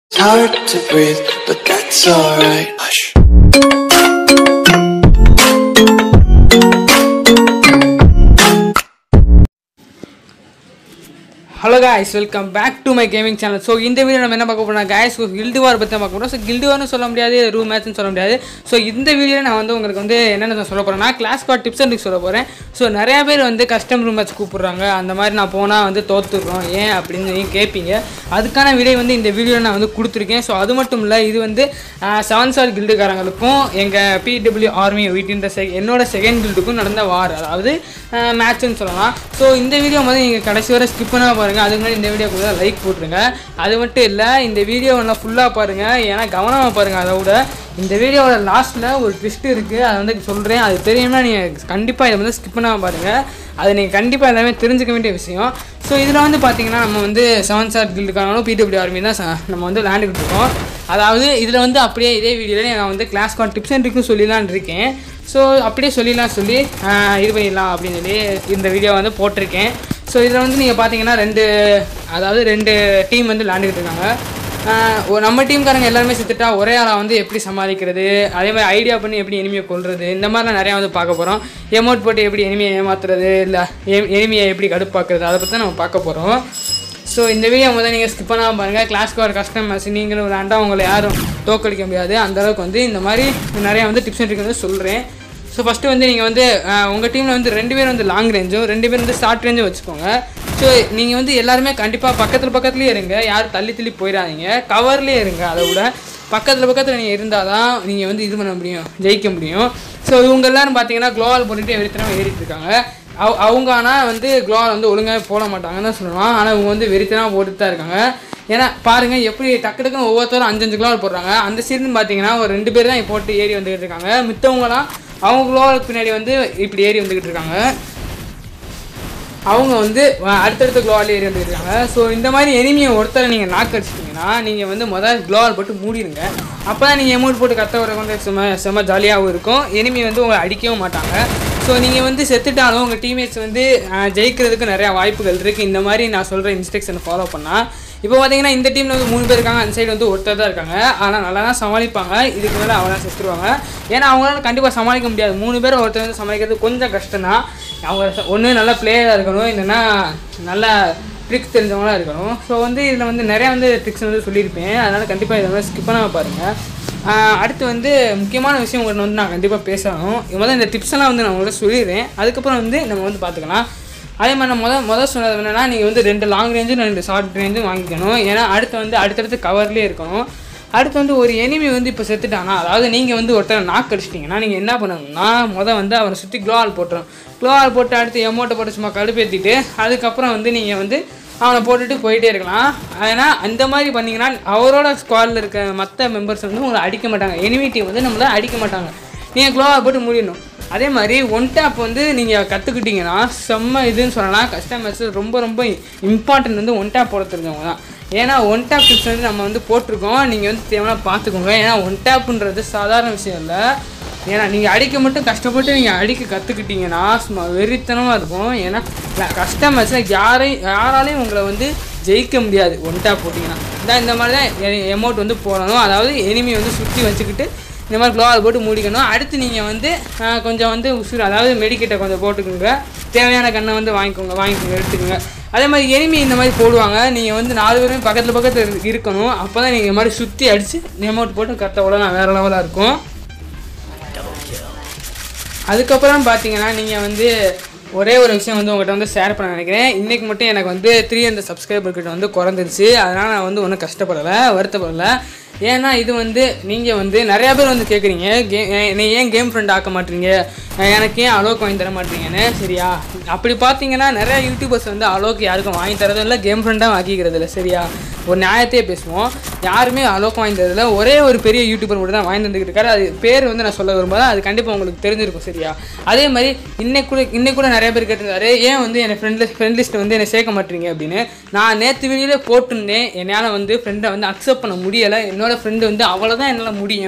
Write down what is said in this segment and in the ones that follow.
It's hard to breathe, but that's alright. Hush. Hello guys welcome back to my gaming channel so இந்த video நம்ம என்ன பார்க்க போறோம் guys guild வார் பற்றி பார்க்க போகிறோம் ஸோ கில்டு வார்னு சொல்ல முடியாது ரூ மேட்ச்னு சொல்ல முடியாது ஸோ இந்த வீடியோவில் நான் வந்து உங்களுக்கு வந்து என்னென்ன சொல்ல போகிறேன்னா கிளாஸ் கார்ட் டிப்ஸ் அண்ட் சொல்ல போகிறேன் ஸோ நிறையா பேர் வந்து கஸ்டம் ரூம் மேட்ச் கூப்பிட்றாங்க அந்த மாதிரி நான் போனால் வந்து தோத்துடுறோம் ஏன் அப்படின்னு நீங்கள் கேட்பீங்க அதுக்கான விடை வந்து இந்த வீடியோவில் நான் வந்து கொடுத்துருக்கேன் ஸோ அது மட்டும் இல்லை இது வந்து செவன் ஸ்டார் கில்டுக்காரங்களுக்கும் எங்கள் பிடபிள்யூ ஆர்மி வீட்டின்ற செ என்னோட செகண்ட் கில்டுக்கும் நடந்த வார் அதாவது மேட்ச்னு சொல்லலாம் ஸோ இந்த வீடியோ வந்து நீங்கள் கடைசி வரை ஸ்கிப் பண்ணாம பாருங்கள் அதுக்கு முன்னாடி இந்த வீடியோ கூட லைக் போட்டுருங்க அது மட்டும் இல்லை இந்த வீடியோ நல்லா ஃபுல்லாக பாருங்கள் ஏன்னா கவனமாக பாருங்கள் அதை விட இந்த வீடியோவோட லாஸ்ட்டில் ஒரு ட்விஸ்ட் இருக்குது அதை வந்து சொல்கிறேன் அது தெரியும்னா நீங்கள் கண்டிப்பாக இதை வந்து ஸ்கிப் பண்ணாமல் பாருங்கள் அது நீங்கள் கண்டிப்பாக எல்லாமே தெரிஞ்சுக்க வேண்டிய விஷயம் ஸோ இதில் வந்து பார்த்தீங்கன்னா நம்ம வந்து செவன் ஸ்டார் கில்டுக்கானாலும் பிடபிள்யூ ஆர்மி தான் ச- நம்ம வந்து விளையாண்டுக்கிட்டு இருக்கோம் அதாவது இதில் வந்து அப்படியே இதே வீடியோவில் நான் வந்து கிளாஸ் கான் டிப்ஸ் அண்ட் ட்ரிக்கும் சொல்லலான்னு இருக்கேன் ஸோ அப்படியே சொல்லிடலாம் சொல்லி ஆஹ், இது பண்ணிடலாம் அப்படின்னு சொல்லி இந்த வீடியோ வந்து போட்டிருக்கேன் ஸோ இதில் வந்து நீங்கள் பார்த்தீங்கன்னா ரெண்டு அதாவது ரெண்டு டீம் வந்து விளையாண்டுக்கிட்டு இருக்காங்க ஆஹ், ஒரு நம்ம டீம்காரங்க எல்லாருமே செத்துட்டா ஒரே ஆளாக வந்து எப்படி சமாளிக்கிறது அதே மாதிரி ஐடியா பண்ணி எப்படி எனிமியை கொல்றது இந்த மாதிரிலாம் நிறையா வந்து பார்க்க போகிறோம் எமௌண்ட் போட்டு எப்படி எனிமியை ஏமாத்துறது இல்லை எனிமியை எப்படி கடுப்பாக்குறது அதை பற்றி நம்ம பார்க்க போகிறோம் ஸோ இந்த வீடியோ முதல்ல நீங்கள் ஸ்கிப் பண்ணாமல் பாருங்கள் கிளாஸ்க்கு வர கஸ்டமர்ஸ் நீங்களும் விளாண்டா உங்களை யாரும் தோக்கடிக்க முடியாது அந்த அளவுக்கு வந்து இந்த மாதிரி நிறையா வந்து டிப்ஸ் அண்ட் ட்ரிக் வந்து சொல்கிறேன் ஸோ ஃபஸ்ட்டு வந்து நீங்கள் வந்து உங்கள் டீமில் வந்து ரெண்டு பேர் வந்து லாங் ரேஞ்சும் ரெண்டு பேர் வந்து ஷார்ட் ரேஞ்சும் வச்சுக்கோங்க ஸோ நீங்கள் வந்து எல்லாருமே கண்டிப்பாக பக்கத்தில் பக்கத்துலேயே இருங்க யாரும் தள்ளி தள்ளி போயிடாதீங்க கவர்லேயே இருங்க அதை விட பக்கத்தில் பக்கத்தில் நீங்கள் இருந்தால் தான் நீங்கள் வந்து இது பண்ண முடியும் ஜெயிக்க முடியும் ஸோ இவங்க எல்லாரும் பார்த்தீங்கன்னா க்ளோவால் போட்டுட்டு வெறித்தனம் ஏறிட்டு இருக்காங்க அவ அவங்க ஆனால் வந்து க்ளோவால் வந்து ஒழுங்காக போட மாட்டாங்கன்னு தான் சொல்லலாம் ஆனால் இவங்க வந்து வெறித்தனமாக போட்டுட்டு தான் இருக்காங்க ஏன்னா பாருங்கள் எப்படி டக்கு டக்குன்னு ஒவ்வொருத்தரும் அஞ்சஞ்சு க்ளோவால் போடுறாங்க அந்த சைடுன்னு பார்த்தீங்கன்னா ஒரு ரெண்டு பேர் தான் போட்டு ஏறி வந்துக்கிட்டு இருக்காங்க மித்தவங்கலாம் அவங்க க்ளோவாலுக்கு பின்னாடி வந்து இப்படி ஏறி வந்துக்கிட்டு இருக்காங்க அவங்க வந்து வ- அடுத்தடுத்த க்ளோவால் ஏறி வந்துருக்காங்க ஸோ இந்த மாதிரி எனிமியை ஒருத்தரை நீங்கள் நாக் அடிச்சிட்டிங்கன்னா நீங்கள் வந்து முதல் க்ளோவால் போட்டு மூடிடுங்க அப்போ தான் நீங்கள் எமௌண்ட் போட்டு கத்த வர வந்து செம செம ஜாலியாகவும் இருக்கும் எனிமி வந்து உங்களை அடிக்கவும் மாட்டாங்க ஸோ நீங்கள் வந்து செத்துட்டாலும் உங்கள் டீம்மேட்ஸ் வந்து அஹ், ஜெயிக்கிறதுக்கு நிறையா வாய்ப்புகள் இருக்குது இந்த மாதிரி நான் சொல்கிற இன்ஸ்ட்ரக்ஷனை ஃபாலோ பண்ணால் இப்போ பார்த்தீங்கன்னா இந்த டீமில் வந்து மூணு பேர் இருக்காங்க அந்த சைடு வந்து ஒருத்தர் தான் இருக்காங்க ஆனால் நல்லா தான் சமாளிப்பாங்க இதுக்கு மேலே அவங்க செத்துருவாங்க ஏன்னா அவங்களால கண்டிப்பாக சமாளிக்க முடியாது மூணு பேர் ஒருத்தர் வந்து சமாளிக்கிறது கொஞ்சம் கஷ்டம் தான் அவங்க ஒன்று நல்ல பிளேயராக இருக்கணும் இல்லைன்னா நல்லா ட்ரிக்ஸ் தெரிஞ்சவங்களா இருக்கணும் ஸோ வந்து இதில் வந்து நிறையா வந்து ட்ரிக்ஸ் வந்து சொல்லியிருப்பேன் அதனால் கண்டிப்பாக இதை வந்து ஸ்கிப் பண்ணாமல் பாருங்கள் ஆஹ் அடுத்து வந்து முக்கியமான விஷயம் ஒன்று வந்து நான் கண்டிப்பாக பேசணும் முதல்ல இந்த டிப்ஸ் எல்லாம் வந்து நான் உங்கள்கிட்ட சொல்லிடுறேன் அதுக்கப்புறம் வந்து நம்ம வந்து பார்த்துக்கலாம் அதே மாதிரி நான் முதல் முதல் சொன்னது என்னன்னா நீங்கள் வந்து ரெண்டு லாங் ரேஞ்சும் ரெண்டு ஷார்ட் ரேஞ்சும் வாங்கிக்கணும் ஏன்னா அடுத்து வந்து அடுத்தடுத்து கவர்லேயே இருக்கணும் அடுத்து வந்து ஒரு எனிமி வந்து இப்போ செத்துட்டானா அதாவது நீங்கள் வந்து ஒருத்தர் நாக்கு அடிச்சிட்டிங்கன்னா நீங்கள் என்ன பண்ணணும்னா முதல் வந்து அவரை சுற்றி க்ளோவால் போட்டுரும் க்ளோவால் போட்டு அடுத்து எமௌண்ட்டை போட்டு சும்மா கடுப்பேற்றிட்டு அதுக்கப்புறம் வந்து நீங்கள் வந்து அவனை போட்டுட்டு போயிட்டே இருக்கலாம் ஏன்னா அந்த மாதிரி பண்ணிங்கன்னா அவரோட ஸ்குவாடில் இருக்க மற்ற மெம்பர்ஸ் வந்து உங்களை அடிக்க மாட்டாங்க எனிமி டீம் வந்து நம்மளை அடிக்க மாட்டாங்க நீங்கள் க்ளோவாக போட்டு முடியணும் அதே மாதிரி ஒன் டேப் வந்து நீங்கள் கற்றுக்கிட்டீங்கன்னா செம்ம இதுன்னு சொல்லலாம் கஸ்டமர்ஸ் ரொம்ப ரொம்ப இம்பார்ட்டன்ட் வந்து ஒன் டேப் போட தெரிஞ்சவங்க தான் ஏன்னா ஒன் டேப் டிப்ஸ் வந்து நம்ம வந்து போட்டிருக்கோம் நீங்கள் வந்து தேவையான பார்த்துக்கோங்க ஏன்னா ஒன் டேப்புன்றது சாதாரண விஷயம் இல்லை ஏன்னா நீங்கள் அடிக்க மட்டும் கஷ்டப்பட்டு நீங்கள் அடிக்க கற்றுக்கிட்டீங்கன்னா சும்மா வெறித்தனமாக இருக்கும் ஏன்னா கஸ்டமர்ஸில் யாரையும் யாராலையும் உங்களை வந்து ஜெயிக்க முடியாது ஒன் டேப் போட்டிங்கன்னா இதான் இந்த மாதிரி தான் எமௌண்ட் வந்து போடணும் அதாவது எனிமி வந்து சுற்றி வச்சுக்கிட்டு இந்த மாதிரி க்ளோவால் போட்டு மூடிக்கணும் அடுத்து நீங்கள் வந்து ஆஹ், கொஞ்சம் வந்து உசுறு அதாவது மெடிக்கெட்டை கொஞ்சம் போட்டுக்கோங்க தேவையான கண்ணை வந்து வாங்கிக்கோங்க வாங்கிக்கோங்க எடுத்துக்கோங்க அதே மாதிரி எனிமி இந்த மாதிரி போடுவாங்க நீங்கள் வந்து நாலு பேரும் பக்கத்தில் பக்கத்தில் இரு- இருக்கணும் அப்போ தான் நீங்கள் இந்த மாதிரி சுற்றி அடித்து எமௌண்ட் போட்டு கத்த உடனே வேறு லெவலாக இருக்கும் அதுக்கப்புறம் பார்த்தீங்கன்னா நீங்கள் வந்து ஒரே ஒரு விஷயம் வந்து உங்கள்கிட்ட வந்து ஷேர் பண்ண நினைக்கிறேன் இன்றைக்கி மட்டும் எனக்கு வந்து த்ரீ அந்த சப்ஸ்கிரைபர் கிட்ட வந்து குறைஞ்சிருச்சு அதனால் நான் வந்து ஒன்றும் கஷ்டப்படலை வருத்தப்படலை ஏன்னா இது வந்து நீங்கள் வந்து நிறையா பேர் வந்து கேட்குறீங்க கே நீ ஏன் கேம் ஃப்ரெண்ட் ஆக்க மாட்டீங்க எனக்கு ஏன் அலோக் வாங்கி தர மாட்டீங்கன்னு சரியா அப்படி பார்த்தீங்கன்னா நிறையா யூடியூபர்ஸ் வந்து அலோக் யாருக்கும் வாங்கி தரதும் இல்லை கேம் ஃப்ரெண்டாக ஆக்கிக்கிறது இல்லை சரியா ஒரு நியாயத்தையே பேசுவோம் யாருமே அலோக் வாங்கி தரதில்ல ஒரே ஒரு பெரிய யூடியூபர் மட்டும் தான் வாங்கி வந்துக்கிட்டு இருக்காரு அது பேர் வந்து நான் சொல்ல விரும்பாத அது கண்டிப்பாக உங்களுக்கு தெரிஞ்சிருக்கும் சரியா அதே மாதிரி இன்னைக்கு கூட இன்னைக்கு கூட நிறைய பேர் கேட்டிருந்தாரு ஏன் வந்து என்னை ஃப்ரெண்ட் ஃப்ரெண்ட் லிஸ்ட் வந்து என்னை சேர்க்க மாட்டீங்க அப்படின்னு நான் நேற்று வீடியோவில் போட்டிருந்தேன் என்னால் வந்து ஃப்ரெண்டை வந்து அக்செப்ட் பண்ண முடியலை என்னோட ஃப்ரெண்டு வந்து அவ்வளோதான் என்னால் முடியும்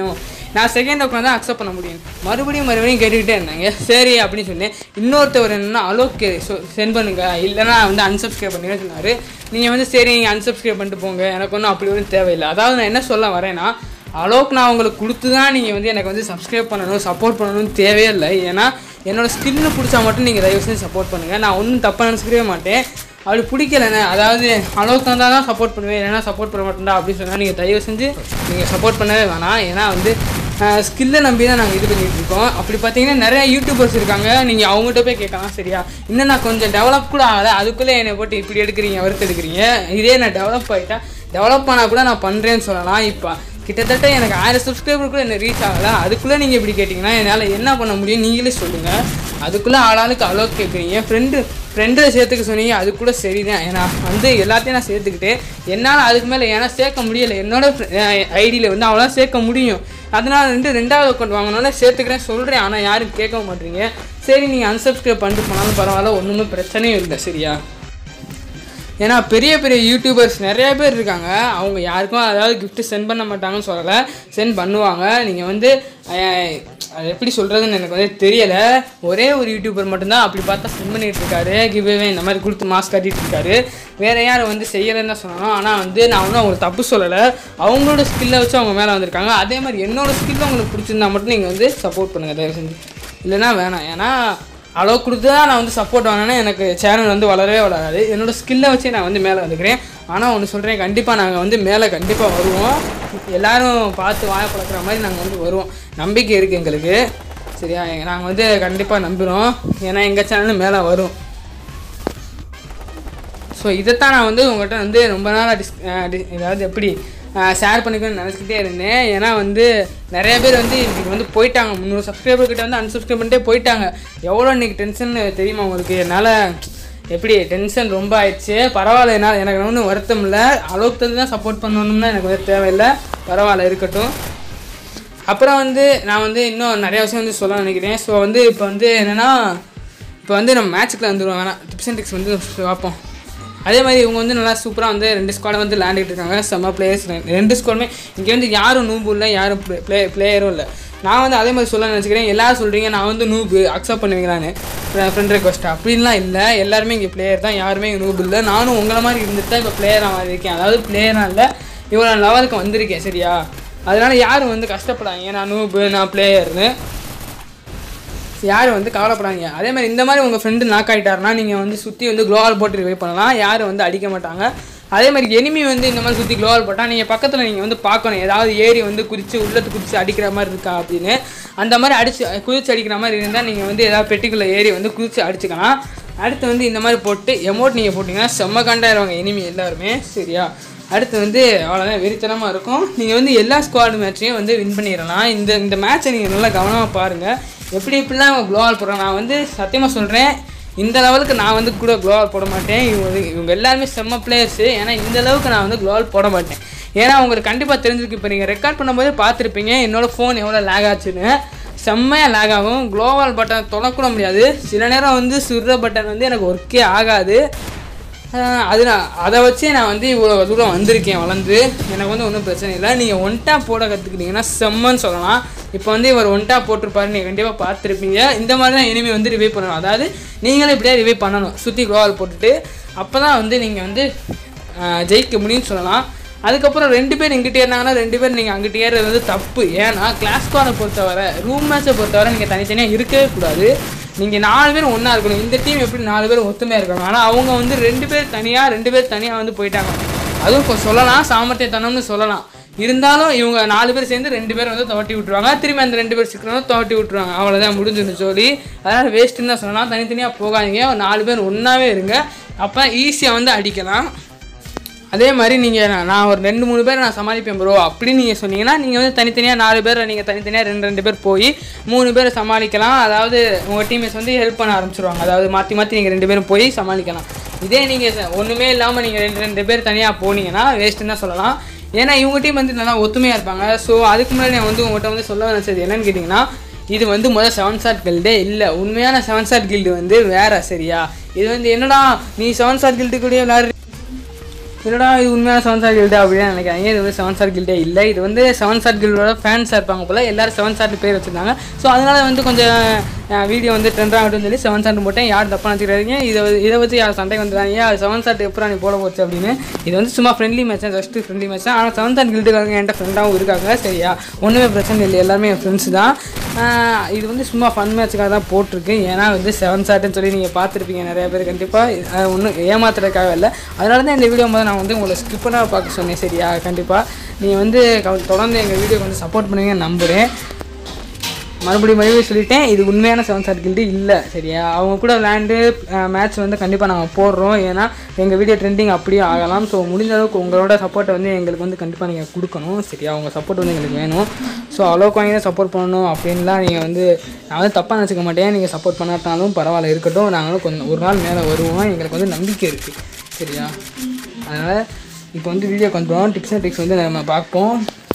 நான் செகண்ட் அக்கௌண்ட் தான் அக்செப்ட் பண்ண முடியும் மறுபடியும் மறுபடியும் கேட்டுக்கிட்டே இருந்தாங்க சரி அப்படின்னு சொல்லி இன்னொருத்தவர் என்னன்னா அலோக்கு சென்ட் பண்ணுங்க இல்லைன்னா வந்து unsubscribe பண்ணுங்கன்னு சொன்னார் நீங்கள் வந்து சரி நீங்கள் unsubscribe பண்ணிட்டு போங்க எனக்கு ஒன்றும் அப்படி ஒன்றும் தேவையில்லை அதாவது நான் என்ன சொல்ல வரேன்னா அளவுக்கு நான் உங்களுக்கு கொடுத்து தான் நீங்கள் வந்து எனக்கு வந்து சப்ஸ்கிரைப் பண்ணணும் சப்போர்ட் பண்ணணும்னு தேவையே இல்லை ஏன்னா என்னோட ஸ்கின்னு பிடிச்சா மட்டும் நீங்கள் தயவு செஞ்சு சப்போர்ட் பண்ணுங்கள் நான் ஒன்றும் தப்பாக நினச்சிக்கவே மாட்டேன் அப்படி பிடிக்கலண்ணே அதாவது அளவுக்கு தந்தால் தான் சப்போர்ட் பண்ணுவேன் இல்லைன்னா சப்போர்ட் பண்ண மாட்டேன்டா அப்படின்னு சொன்னால் நீங்கள் தயவு செஞ்சு நீங்கள் சப்போர்ட் பண்ணவே வேணாம் ஏன்னா வந்து ஸ்கில்லை நம்பி தான் நாங்கள் இது பண்ணிகிட்டு இருக்கோம் அப்படி பார்த்தீங்கன்னா நிறைய யூடியூபர்ஸ் இருக்காங்க நீங்கள் அவங்ககிட்ட போய் கேட்கலாம் சரியா இன்னும் நான் கொஞ்சம் டெவலப் கூட ஆகலை அதுக்குள்ளே என்னை போட்டு இப்படி எடுக்கிறீங்க வறுத்து எடுக்கிறீங்க இதே நான் டெவலப் ஆகிட்டேன் டெவலப் ஆனால் கூட நான் பண்ணுறேன்னு சொல்லலாம் இப்போ கிட்டத்தட்ட எனக்கு ஆயிரம் சப்ஸ்கிரைபர் கூட என்ன ரீச் ஆகலை அதுக்குள்ளே நீங்கள் இப்படி கேட்டிங்கன்னா என்னால் என்ன பண்ண முடியும் நீங்களே சொல்லுங்கள் அதுக்குள்ளே ஆளாளுக்கு அளவுக்கு கேட்குறீங்க ஃப்ரெண்டு ஃப்ரெண்டை சேர்த்துக்க சொன்னீங்க அது கூட சரிதான் ஏன்னா வந்து எல்லாத்தையும் நான் சேர்த்துக்கிட்டு என்னால் அதுக்கு மேலே ஏன்னா சேர்க்க முடியலை என்னோட ஐடியில் வந்து அவ்வளோ சேர்க்க முடியும் அதனால வந்து ரெண்டாவது அக்கௌண்ட் வாங்கினோன்னே சேர்த்துக்கிறேன் சொல்கிறேன் ஆனால் யாரும் கேட்க மாட்டீங்க சரி நீங்கள் unsubscribe பண்ணிட்டு போனாலும் பரவாயில்ல ஒன்றுமே பிரச்சனையும் இல்லை சரியா ஏன்னா பெரிய பெரிய யூடியூபர்ஸ் நிறைய பேர் இருக்காங்க அவங்க யாருக்கும் அதாவது gift சென்ட் பண்ண மாட்டாங்கன்னு சொல்லலை சென்ட் பண்ணுவாங்க நீங்கள் வந்து அஹ், அது எப்படி சொல்கிறதுன்னு எனக்கு வந்து தெரியலை ஒரே ஒரு யூடியூபர் மட்டும்தான் அப்படி பார்த்தா சென்ட் பண்ணிட்டு இருக்காரு கிவ்வே இந்த மாதிரி கொடுத்து மாஸ்க் கட்டிட்டு இருக்காரு வேற யாரும் வந்து செய்யலைன்னு தான் சொல்லணும் ஆனால் வந்து நான் வந்து அவங்களுக்கு தப்பு சொல்லலை அவங்களோட ஸ்கில்லை வச்சு அவங்க மேலே வந்திருக்காங்க அதே மாதிரி என்னோட ஸ்கில் உங்களுக்கு பிடிச்சிருந்தா மட்டும் நீங்கள் வந்து சப்போர்ட் பண்ணுங்கள் தயவு செஞ்சு இல்லைன்னா வேணாம் ஏன்னா அளவு கொடுத்து தான் நான் வந்து சப்போர்ட் வாங்கினேன்னா எனக்கு சேனல் வந்து வளரவே வளராது என்னோட ஸ்கில்லை வச்சு நான் வந்து மேலே வந்துக்கிறேன் ஆனால் ஒன்று சொல்கிறேன் கண்டிப்பாக நாங்கள் வந்து மேலே கண்டிப்பாக வருவோம் எல்லாரும் பார்த்து வாய பழக்கிற மாதிரி நாங்கள் வந்து வருவோம் நம்பிக்கை இருக்குது எங்களுக்கு சரியா நாங்கள் வந்து கண்டிப்பாக நம்புகிறோம் ஏன்னா எங்கள் சேனலும் மேலே வரும் ஸோ இதைத்தான் நான் வந்து உங்கள்கிட்ட வந்து ரொம்ப நாளாக டிஸ் ஏதாவது எப்படி ஷேர் பண்ணிக்கணும்னு நினச்சிக்கிட்டே இருந்தேன் ஏன்னா வந்து நிறைய பேர் வந்து இன்றைக்கி வந்து போயிட்டாங்க முந்நூறு சப்ஸ்கிரைபர் கிட்ட வந்து unsubscribe பண்ணிட்டே போயிட்டாங்க எவ்வளோ இன்றைக்கி டென்ஷன் தெரியுமா உங்களுக்கு என்னால் எப்படி டென்ஷன் ரொம்ப ஆயிடுச்சு பரவாயில்ல என்னால் எனக்கு ஒன்றும் வருத்தம் இல்லை அளவுக்கு தந்து தான் சப்போர்ட் பண்ணணும்னா எனக்கு வந்து தேவையில்லை பரவாயில்ல இருக்கட்டும் அப்புறம் வந்து நான் வந்து இன்னும் நிறைய விஷயம் வந்து சொல்ல நினைக்கிறேன் ஸோ வந்து இப்போ வந்து என்னென்னா இப்போ வந்து நம்ம மேட்ச்சுக்குள்ள வந்துடுவோம் வேணாம் டிப்ஸ் அண்ட் டிக்ஸ் வந்து பார்ப்போம் அதே மாதிரி இவங்க வந்து நல்லா சூப்பராக வந்து ரெண்டு ஸ்குவாடை வந்து விளையாண்டுட்டு இருக்காங்க செம்ம பிளேயர்ஸ் ரெண்டு ஸ்குவாடுமே இங்கே வந்து யாரும் நூபு இல்லை யாரும் ப்ளே பிளேயரும் இல்லை நான் வந்து அதே மாதிரி சொல்ல நினச்சிக்கிறேன் எல்லாரும் சொல்கிறீங்க நான் வந்து நூபு அக்செப்ட் பண்ணுவீங்களான்னு ஃப்ரெண்ட் ரெக்வஸ்ட் அப்படின்லாம் இல்லை எல்லாருமே இங்கே பிளேயர் தான் யாருமே இங்கே நூபு இல்லை நானும் உங்களை மாதிரி இருந்துட்டு தான் இப்போ பிளேயராக மாதிரி இருக்கேன் அதாவது பிளேயராக இல்லை இவ்வளோ லெவலுக்கு வந்திருக்கேன் சரியா அதனால யாரும் வந்து கஷ்டப்படாதீங்க நான் நூபு நான் பிளேயர்னு யாரும் வந்து கவலைப்படாதீங்க அதே மாதிரி இந்த மாதிரி உங்கள் ஃப்ரெண்டு நாக் ஆகிட்டாருன்னா நீங்கள் வந்து சுற்றி வந்து க்ளோவால் போட்டு ரிவை பண்ணலாம் யாரும் வந்து அடிக்க மாட்டாங்க அதே மாதிரி எனிமி வந்து இந்த மாதிரி சுற்றி க்ளோவால் போட்டால் நீங்கள் பக்கத்தில் நீங்கள் வந்து பார்க்கணும் ஏதாவது ஏறி வந்து குதிச்சு உள்ளத்து குதிச்சு அடிக்கிற மாதிரி இருக்கா அப்படின்னு அந்த மாதிரி அடிச்சு குதிச்சு அடிக்கிற மாதிரி இருந்தால் நீங்கள் வந்து ஏதாவது பெட்டிக்குள்ளே ஏறி வந்து குதிச்சு அடிச்சுக்கலாம் அடுத்து வந்து இந்த மாதிரி போட்டு எமௌண்ட் நீங்கள் போட்டிங்கன்னா செம்ம கண்டாயிருவாங்க எனிமி எல்லாருமே சரியா அடுத்து வந்து அவ்வளோதான் வெறித்தனமாக இருக்கும் நீங்கள் வந்து எல்லா ஸ்குவாட் மேட்சையும் வந்து வின் பண்ணிடலாம் இந்த இந்த மேட்ச்சை நீங்கள் நல்லா கவனமாக பாருங்கள் எப்படி எப்படிலாம் அவங்க க்ளோவால் போடுறாங்க நான் வந்து சத்தியமாக சொல்கிறேன் இந்த லெவலுக்கு நான் வந்து கூட க்ளோவால் போட மாட்டேன் இவங்க வந்து- இவங்க எல்லாருமே செம்ம பிளேயர்ஸு ஏன்னா இந்த அளவுக்கு நான் வந்து க்ளோவால் போட மாட்டேன் ஏன்னா உங்களுக்கு கண்டிப்பாக தெரிஞ்சிருக்கு இப்போ நீங்கள் ரெக்கார்ட் பண்ணும்போதே பார்த்துருப்பீங்க என்னோடய ஃபோன் எவ்வளோ லேக் ஆச்சுன்னு செம்மையாக லேக் ஆகும் க்ளோவால் பட்டன் தொடக்கூட முடியாது சில நேரம் வந்து சுடுற பட்டன் வந்து எனக்கு ஒர்க்கே ஆகாது ஆஹ் அது நான் அதை வச்சு நான் வந்து இவ்வளோ தூரம் வந்திருக்கேன் வளர்ந்து எனக்கு வந்து ஒன்றும் பிரச்சனை இல்லை நீங்கள் ஒன்ட்டா போட கற்றுக்கிட்டீங்கன்னா செம்மன்னு சொல்லலாம் இப்போ வந்து இவர் ஒன்ட்டா போட்டிருப்பாரு நீங்கள் கண்டிப்பாக பார்த்துருப்பீங்க இந்த மாதிரி தான் இனிமேல் வந்து ரிவைவ் பண்ணணும் அதாவது நீங்களே இப்படியே ரிவைவ் பண்ணணும் சுற்றி குளோவால் போட்டுட்டு அப்போ தான் வந்து நீங்கள் வந்து ஆஹ் ஜெயிக்க முடியும்னு சொல்லலாம் அதுக்கப்புறம் ரெண்டு பேர் இங்கிட்ட ஏறினாங்கன்னா ரெண்டு பேர் நீங்கள் அங்கிட்ட ஏறுறது வந்து தப்பு ஏன்னா கிளாஸ் ஸ்குவாடை பொறுத்தவரை ரூம் மேட்சை பொறுத்தவரை நீங்கள் தனித்தனியாக இருக்கவே கூடாது நீங்கள் நாலு பேர் ஒன்றா இருக்கணும் இந்த டீம் எப்படி நாலு பேர் ஒத்துமையாக இருக்கணும் ஆனால் அவங்க வந்து ரெண்டு பேர் தனியாக ரெண்டு பேர் தனியாக வந்து போயிட்டாங்க அதுவும் இப்போ சொல்லலாம் சாமர்த்தியத்தனம்னு சொல்லலாம் இருந்தாலும் இவங்க நாலு பேர் சேர்ந்து ரெண்டு பேர் வந்து துவட்டி விட்டுருவாங்க திரும்பி அந்த ரெண்டு பேர் சிக்கணும் துவட்டி விட்டுருவாங்க அவ்வளோதான் முடிஞ்சுன்னு சொல்லி அதனால் வேஸ்ட்டுன்னு தான் சொல்லலாம் தனித்தனியாக போகாதீங்க ஒரு நாலு பேர் ஒன்றாவே இருங்க அப்போ ஈஸியாக வந்து அடிக்கலாம் அதே மாதிரி நீங்கள் நான் ஒரு ரெண்டு மூணு பேர் நான் சமாளிப்பேன் ப்ரோ அப்படின்னு நீங்கள் சொன்னீங்கன்னா நீங்கள் வந்து தனித்தனியாக நாலு பேர் நீங்கள் தனித்தனியாக ரெண்டு ரெண்டு பேர் போய் மூணு பேரை சமாளிக்கலாம் அதாவது உங்கள் டீம்மேட்ஸ் வந்து ஹெல்ப் பண்ண ஆரம்பிச்சிருவாங்க அதாவது மாற்றி மாற்றி நீங்கள் ரெண்டு பேரும் போய் சமாளிக்கலாம் இதே நீங்கள் ஒன்றுமே இல்லாமல் நீங்கள் ரெண்டு ரெண்டு பேர் தனியாக போனீங்கன்னா வேஸ்ட்டுன்னு தான் சொல்லலாம் ஏன்னா இவங்க டீம் வந்து நல்லா ஒத்துமையாக இருப்பாங்க ஸோ அதுக்கு முன்னாடி நான் வந்து உங்கள்கிட்ட வந்து சொல்ல நினச்சது என்னன்னு கேட்டிங்கன்னா இது வந்து முதல் செவன் ஷாட் கில்டே இல்லை உண்மையான செவன் ஷாட் கில்டு வந்து வேற சரியா இது வந்து என்னடா நீ செவன் ஷாட் கில்டு கூட விளையாடுற இல்லைடா இது உண்மையான செவன் ஸ்டார் கில்டா அப்படின்னு நினைக்கிறாங்க இது வந்து செவன் ஸ்டார் கில்டே இல்லை இது வந்து செவன் ஸ்டார் கில்டோட ஃபேன்ஸாக இருப்பாங்க போல் எல்லாரும் செவன் ஸ்டார் பேர் வச்சுருந்தாங்க ஸோ அதனால வந்து கொஞ்சம் வீடியோ வந்து ட்ரெண்ட் ஆகட்டும்னு சொல்லி செவன் ஸ்டார் போட்டேன் யார் தப்பாக நினச்சிக்கிறாங்க இதை வந்து- இதை வச்சு யார் சண்டை வந்துடுறாங்க அது செவன் ஸ்டார் எப்போ நீ போட போச்சு அப்படின்னு இது வந்து சும்மா ஃப்ரெண்ட்லி மேட்ச் தான் ஜஸ்ட் ஃப்ரெண்ட்லி மேட்ச் தான் ஆனால் செவன் ஸ்டார் கில்டுக்காரங்க என்கிட்ட ஃப்ரெண்டாகவும் இருக்காங்க சரியா ஒன்றுமே பிரச்சனை இல்லை எல்லாருமே என் ஃப்ரெண்ட்ஸ் தான் ஆஹ் இது வந்து சும்மா ஃபன் மேட்ச்சுக்காக தான் போட்டிருக்கு ஏன்னா வந்து செவன் ஷாட்னு சொல்லி நீங்கள் பார்த்துருப்பீங்க நிறைய பேர் கண்டிப்பாக ஒன்றும் ஏமாத்துறதுக்காக இல்லை அதனால தான் இந்த வீடியோ போது நான் வந்து உங்களை ஸ்கிப் பண்ண பார்க்க சொன்னேன் சரியா கண்டிப்பாக நீங்கள் வந்து க- தொடர்ந்து எங்கள் வீடியோக்கு வந்து சப்போர்ட் பண்ணுவீங்கன்னு நம்புகிறேன் மறுபடியும் மறுபடியும் சொல்லிட்டேன் இது உண்மையான செவன் ஸ்டார் கில்டு இல்லை சரியா அவங்க கூட விளையாண்டு மேட்ச் வந்து கண்டிப்பாக நாங்கள் போடுறோம் ஏன்னா எங்கள் வீடியோ ட்ரெண்டிங் அப்படியே ஆகலாம் ஸோ முடிஞ்ச அளவுக்கு உங்களோட சப்போர்ட்டை வந்து எங்களுக்கு வந்து கண்டிப்பாக நீங்கள் கொடுக்கணும் சரியா உங்கள் சப்போர்ட் வந்து எங்களுக்கு வேணும் ஸோ அளவுக்கு வாங்கி சப்போர்ட் பண்ணணும் அப்படின்லாம் நீங்கள் வந்து நான் வந்து தப்பாக நினச்சிக்க மாட்டேன் நீங்கள் சப்போர்ட் பண்ணாட்டாலும் பரவாயில்ல இருக்கட்டும் நாங்களும் கொஞ்சம் ஒரு நாள் மேலே வருவோம் எங்களுக்கு வந்து நம்பிக்கை இருக்குது சரியா அதனால் இப்போ வந்து வீடியோ கொஞ்சம் டிப்ஸ் அண்ட் ட்ரிக்ஸ் வந்து நம்ம பார்ப்போம்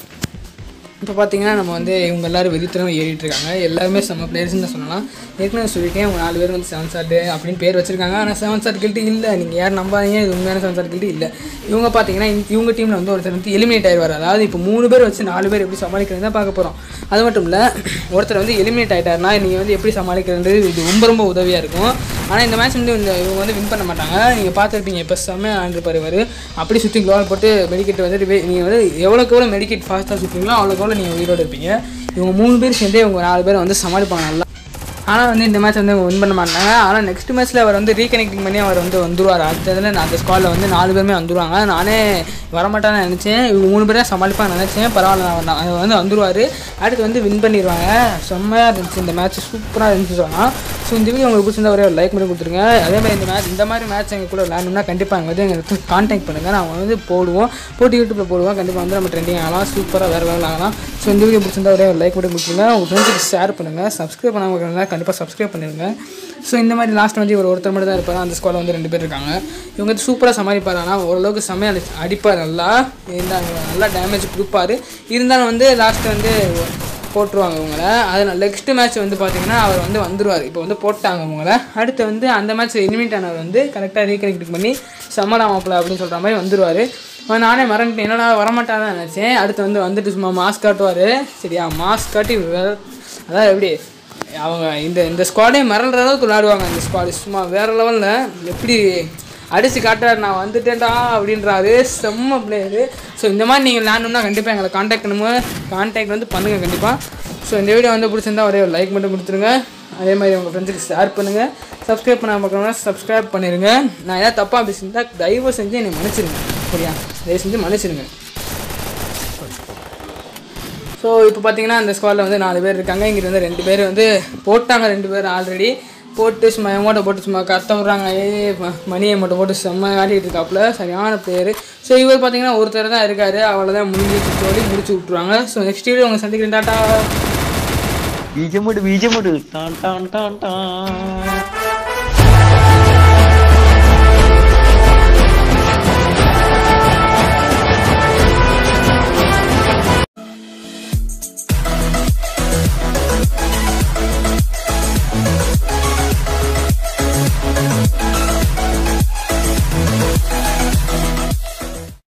இப்போ பார்த்தீங்கன்னா நம்ம வந்து இவங்க எல்லாரும் வெறித்தனம் ஏறிட்டு இருக்காங்க எல்லாருமே செம்ம பிளேயர்ஸ்னு தான் சொல்லலாம் ஏற்கனவே சொல்லிட்டேன் அவங்க நாலு பேர் வந்து செவன் சார்ட்டு அப்படின்னு பேர் வச்சிருக்காங்க ஆனால் செவன் சார் கில்ட்டு இல்லை நீங்கள் யார் நம்பாதீங்க இது உண்மையான செவன் சார் கில்ட்டு இல்லை இவங்க பார்த்தீங்கன்னா இந்த- இவங்க டீமில் வந்து ஒருத்தர் வந்து எலிமினேட் ஆயிடுவார் அதாவது இப்போ மூணு பேர் வச்சு நாலு பேர் எப்படி சமாளிக்கிறது தான் பார்க்க போகிறோம் அது மட்டும் இல்லை ஒருத்தர் வந்து எலிமினேட் ஆகிட்டாருனா நீங்கள் வந்து எப்படி சமாளிக்கிறது இது ரொம்ப ரொம்ப உதவியாக இருக்கும் ஆனால் இந்த மேட்ச் வந்து இந்த இவங்க வந்து வின் பண்ண மாட்டாங்க நீங்கள் பார்த்துருப்பீங்க இப்போ செம்ம ஆண்டிருப்பார் இவர் அப்படி சுற்றி க்ளோவல் போட்டு மெடிக்கெட் வந்துட்டு வே- நீங்கள் வந்து எவ்வளோக்கு எவ்வளோ மெடிக்கெட் ஃபாஸ்ட்டாக சுற்றுங்களோ அவ்வளோக்கு எவ்வளோ நீங்கள் உயிரோடு இருப்பீங்க இவங்க மூணு பேர் சேர்ந்தே இவங்க நாலு பேரை வந்து சமாளிப்பாங்க நல்லா ஆனால் வந்து இந்த மேட்ச் வந்து அவங்க வின் பண்ண மாட்டாங்க ஆனால் நெக்ஸ்ட் மேட்ச்சில் அவர் வந்து ரீகனெக்டிங் பண்ணி அவர் வந்து வந்துருவார் அடுத்த இதில் நான் அந்த ஸ்குவாடில் வந்து நாலு பேருமே வந்துருவாங்க நானே வரமாட்டான்னு நினச்சேன் இவங்க மூணு பேரை சமாளிப்பான்னு நினச்சேன் பரவாயில்ல நான் நான் அவர் வந்து வந்துருவார் அடுத்து வந்து வின் பண்ணிடுவாங்க செம்மையாக இருந்துச்சு இந்த மேட்ச் சூப்பராக இருந்துச்சு சொன்னால் ஸோ இந்த வீடியோ உங்களுக்கு பிடிச்சிருந்தா ஒரே ஒரு லைக் பண்ணி கொடுத்துருங்க அதே மாதிரி இந்த மேட்ச் இந்த மாதிரி மேட்ச் எங்கள் கூட விளையாடணும்னா கண்டிப்பாக எங்கள் வந்து எங்களுக்கு கான்டாக்ட் பண்ணுங்கள் நான் வந்து போடுவோம் போட்டு யூடியூப்பில் போடுவோம் கண்டிப்பாக வந்து நம்ம ட்ரெண்டிங் ஆகலாம் சூப்பராக வேறு வேறு ஆகலாம் ஸோ இந்த வீடியோ பிடிச்சிருந்தா ஒரே ஒரு லைக் பண்ணி கொடுத்துருங்க உங்கள் ஃப்ரெண்ட்ஸுக்கு ஷேர் பண்ணுங்கள் சப்ஸ்கிரைப் பண்ணாமல் இருக்கிறவங்க கண்டிப்பாக சப்ஸ்கிரைப் பண்ணிடுங்க ஸோ இந்த மாதிரி லாஸ்ட் வந்து இவர் ஒருத்தர் மட்டும் தான் இருப்பார் அந்த ஸ்குவாடில் வந்து ரெண்டு பேர் இருக்காங்க இவங்க வந்து சூப்பராக சமாளிப்பார் ஆனால் ஓரளவுக்கு செம்மையாக அடி- அடிப்பார் நல்லா இருந்தாங்க நல்லா டேமேஜ் கொடுப்பாரு இருந்தாலும் வந்து லாஸ்ட் வந்து போட்டுருவாங்க இவங்கள அதில் நெக்ஸ்ட் மேட்ச் வந்து பார்த்தீங்கன்னா அவர் வந்து வந்துருவார் இப்போ வந்து போட்டாங்க இவங்கள அடுத்து வந்து அந்த மேட்ச் எலிமினேட் ஆனவர் வந்து கரெக்டாக ரீகனெக்ட் பண்ணி சம்மரா மாப்பிள்ள அப்படின்னு சொல்கிற மாதிரி வந்துருவார் நானே மறந்துட்டேன் என்னடா வரமாட்டாதான் நினச்சேன் அடுத்து வந்து வந்துட்டு சும்மா மாஸ்க் காட்டுவார் சரியா மாஸ்க் காட்டி வே- அதான் எப்படி அவங்க இந்த இந்த ஸ்குவாடே மிரள்ற அளவுக்கு விளையாடுவாங்க இந்த ஸ்குவாடு சும்மா வேறு லெவலில் எப்படி அடித்து காட்டுறாரு நான் வந்துட்டேன்டா அப்படின்றாரு செம்ம பிளேயரு ஸோ இந்த மாதிரி நீங்கள் விளையாடணும்னா கண்டிப்பாக எங்களை காண்டாக்ட் பண்ணுங்க காண்டாக்ட் வந்து பண்ணுங்கள் கண்டிப்பாக ஸோ இந்த வீடியோ வந்து பிடிச்சிருந்தா ஒரே ஒரு லைக் மட்டும் கொடுத்துருங்க அதே மாதிரி உங்கள் ஃப்ரெண்ட்ஸுக்கு ஷேர் பண்ணுங்கள் சப்ஸ்கிரைப் பண்ணாம பார்க்கணும்னா சப்ஸ்கிரைப் பண்ணிடுங்க நான் ஏதாவது தப்பாக பேசியிருந்தா தயவு செஞ்சு என்னை மன்னிச்சிருங்க சரியா தயவு செஞ்சு மன்னிச்சிருங்க ஸோ இப்போ பார்த்தீங்கன்னா அந்த ஸ்குவாடில் வந்து நாலு பேர் இருக்காங்க இங்கிட்ட வந்து ரெண்டு பேர் வந்து போட்டாங்க ரெண்டு பேர் ஆல்ரெடி போட்டு சும்மா எமோட்டை போட்டு சும்மா கத்த விட்றாங்க ஏ மணி எமோட்டை போட்டு செம்ம ஆடிட்டு இருக்காப்புல சரியான பேர் ஸோ இவர் பார்த்தீங்கன்னா ஒருத்தர் தான் இருக்காரு அவ்வளோதான் முடிஞ்சு சொல்லி முடிச்சு விட்ருவாங்க ஸோ நெக்ஸ்ட் வீடியோ உங்களை சந்திக்கிறேன் டாட்டா ബീജമിട് ബീജമിട് ടാൻ ടാൻ ടാൻ ടാൻ